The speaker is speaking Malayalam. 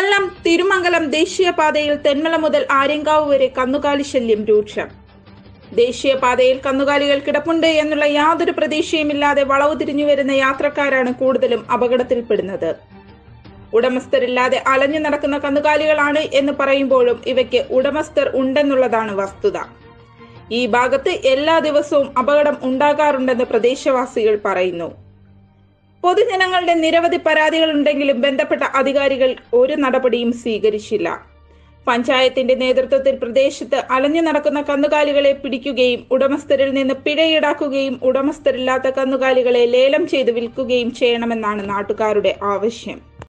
കൊല്ലം തിരുമംഗലം ദേശീയപാതയിൽ തെന്മല മുതൽ ആര്യങ്കാവ് വരെ കന്നുകാലി ശല്യം രൂക്ഷം ദേശീയപാതയിൽ കന്നുകാലികൾ കിടപ്പുണ്ട് എന്നുള്ള യാതൊരു പ്രതീക്ഷയുമില്ലാതെ വളവ് തിരിഞ്ഞു വരുന്ന യാത്രക്കാരാണ് കൂടുതലും അപകടത്തിൽപ്പെടുന്നത് ഉടമസ്ഥരില്ലാതെ അലഞ്ഞു നടക്കുന്ന കന്നുകാലികളാണ് എന്ന് പറയുമ്പോഴും ഇവയ്ക്ക് ഉടമസ്ഥർ ഉണ്ടെന്നുള്ളതാണ് വസ്തുത ഈ ഭാഗത്ത് എല്ലാ ദിവസവും അപകടം ഉണ്ടാകാറുണ്ടെന്ന് പ്രദേശവാസികൾ പറയുന്നു പൊതുജനങ്ങളുടെ നിരവധി പരാതികൾ ഉണ്ടെങ്കിലും ബന്ധപ്പെട്ട അധികാരികൾ ഒരു നടപടിയും സ്വീകരിച്ചില്ല പഞ്ചായത്തിന്റെ നേതൃത്വത്തിൽ പ്രദേശത്ത് അലഞ്ഞു നടക്കുന്ന കന്നുകാലികളെ പിടിക്കുകയും ഉടമസ്ഥരിൽ നിന്ന് പിഴ ഈടാക്കുകയും ഉടമസ്ഥരില്ലാത്ത കന്നുകാലികളെ ലേലം ചെയ്ത് വിൽക്കുകയും ചെയ്യണമെന്നാണ് നാട്ടുകാരുടെ ആവശ്യം